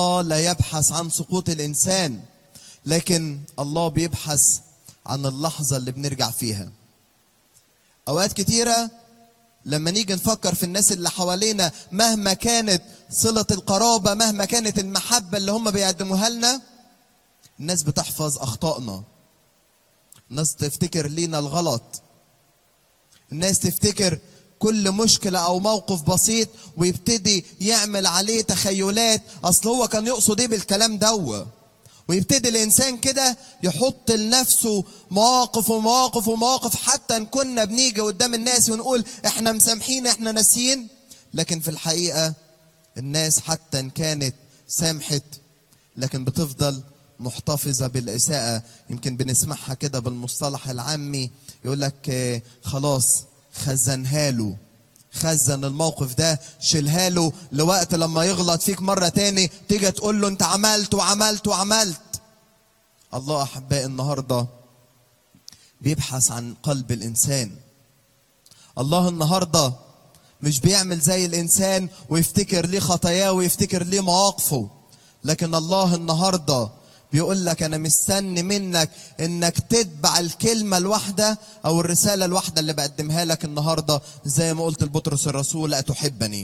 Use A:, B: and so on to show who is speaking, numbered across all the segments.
A: الله لا يبحث عن سقوط الإنسان لكن الله بيبحث عن اللحظة اللي بنرجع فيها أوقات كتيرة لما نيجي نفكر في الناس اللي حوالينا مهما كانت صلة القرابة مهما كانت المحبة اللي هم بيقدموها لنا الناس بتحفظ أخطائنا الناس تفتكر لينا الغلط الناس تفتكر كل مشكلة أو موقف بسيط ويبتدي يعمل عليه تخيلات أصل هو كان يقصد إيه بالكلام دوا ويبتدي الإنسان كده يحط لنفسه مواقف ومواقف ومواقف حتى إن كنا بنيجي قدام الناس ونقول إحنا مسامحين إحنا ناسيين لكن في الحقيقة الناس حتى إن كانت سامحت لكن بتفضل محتفظة بالإساءة يمكن بنسمعها كده بالمصطلح العامي يقول لك آه، خلاص خزنها له خزن الموقف ده شيلها له لوقت لما يغلط فيك مرة تاني تيجي تقول له انت عملت وعملت وعملت الله أحبائي النهاردة بيبحث عن قلب الإنسان الله النهاردة مش بيعمل زي الإنسان ويفتكر ليه خطاياه ويفتكر ليه مواقفه لكن الله النهاردة بيقول لك أنا مستني منك إنك تتبع الكلمة الواحدة أو الرسالة الواحدة اللي بقدمها لك النهاردة زي ما قلت لبطرس الرسول أتحبني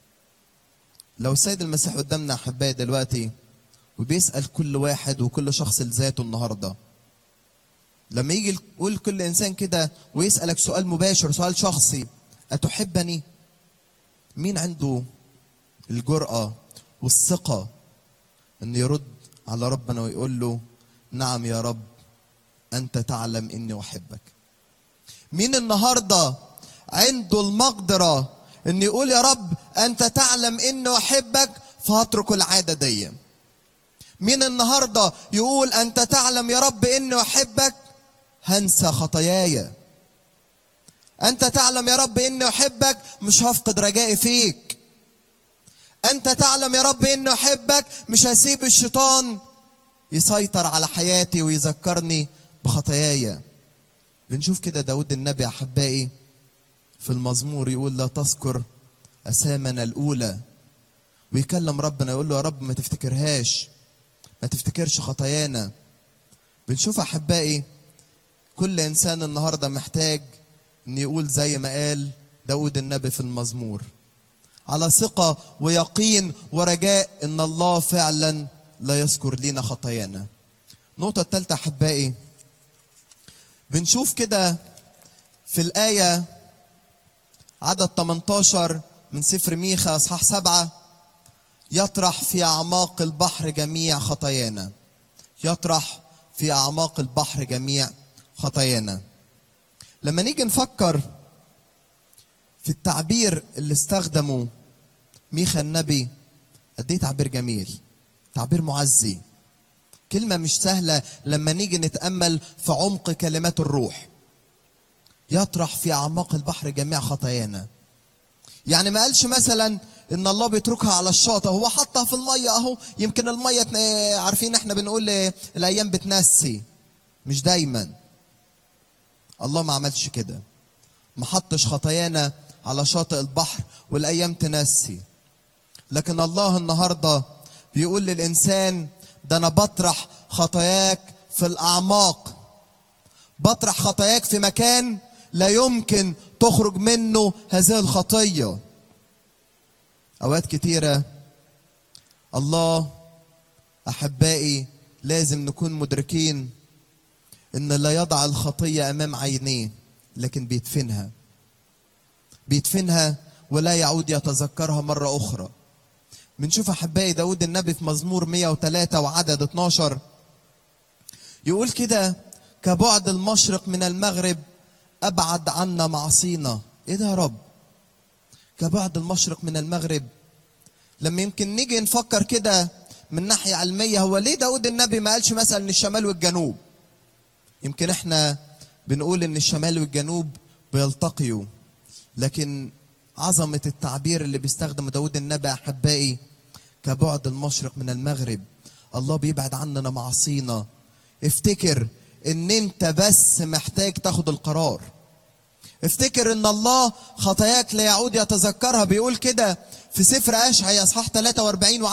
A: لو السيد المسيح قدامنا أحبائي دلوقتي وبيسأل كل واحد وكل شخص لذاته النهارده لما يجي يقول كل انسان كده ويسالك سؤال مباشر سؤال شخصي اتحبني مين عنده الجرأة والثقة انه يرد على ربنا ويقول له نعم يا رب انت تعلم اني احبك مين النهارده عنده المقدرة ان يقول يا رب انت تعلم اني احبك فهترك العادة دي مين النهارده يقول انت تعلم يا رب اني احبك هنسى خطاياي انت تعلم يا رب اني احبك مش هفقد رجائي فيك انت تعلم يا رب اني احبك مش هسيب الشيطان يسيطر على حياتي ويذكرني بخطاياي بنشوف كده داود النبي احبائي في المزمور يقول لا تذكر اسامنا الاولى ويكلم ربنا يقول له يا رب ما تفتكرهاش ما تفتكرش خطايانا بنشوف احبائي كل انسان النهارده محتاج ان يقول زي ما قال داود النبي في المزمور على ثقة ويقين ورجاء ان الله فعلا لا يذكر لنا خطايانا النقطة الثالثة احبائي بنشوف كده في الآية عدد 18 من سفر ميخا اصحاح سبعة يطرح في أعماق البحر جميع خطايانا يطرح في أعماق البحر جميع خطايانا لما نيجي نفكر في التعبير اللي استخدمه ميخا النبي قد ايه تعبير جميل تعبير معزي كلمة مش سهلة لما نيجي نتأمل في عمق كلمات الروح يطرح في أعماق البحر جميع خطايانا يعني ما قالش مثلا ان الله بيتركها على الشاطئ هو حطها في الميه اهو يمكن الميه تن- عارفين احنا بنقول إيه، الايام بتنسي مش دايما الله ما عملش كده ما حطش خطايانا على شاطئ البحر والايام تنسي لكن الله النهارده بيقول للانسان ده انا بطرح خطاياك في الاعماق بطرح خطاياك في مكان لا يمكن تخرج منه هذه الخطيه اوقات كتيره الله احبائي لازم نكون مدركين ان لا يضع الخطيه امام عينيه لكن بيدفنها بيدفنها ولا يعود يتذكرها مره اخرى بنشوف احبائي داود النبي في مزمور 103 وعدد 12 يقول كده كبعد المشرق من المغرب ابعد عنا معصينا ايه ده يا رب كبعد المشرق من المغرب لما يمكن نيجي نفكر كده من ناحية علمية هو ليه داود النبي ما قالش مثلا ان الشمال والجنوب يمكن احنا بنقول ان الشمال والجنوب بيلتقيوا لكن عظمة التعبير اللي بيستخدمه داود النبي أحبائي كبعد المشرق من المغرب الله بيبعد عننا معاصينا افتكر ان انت بس محتاج تاخد القرار افتكر ان الله خطاياك لا يعود يتذكرها بيقول كده في سفر اشعيا اصحاح 43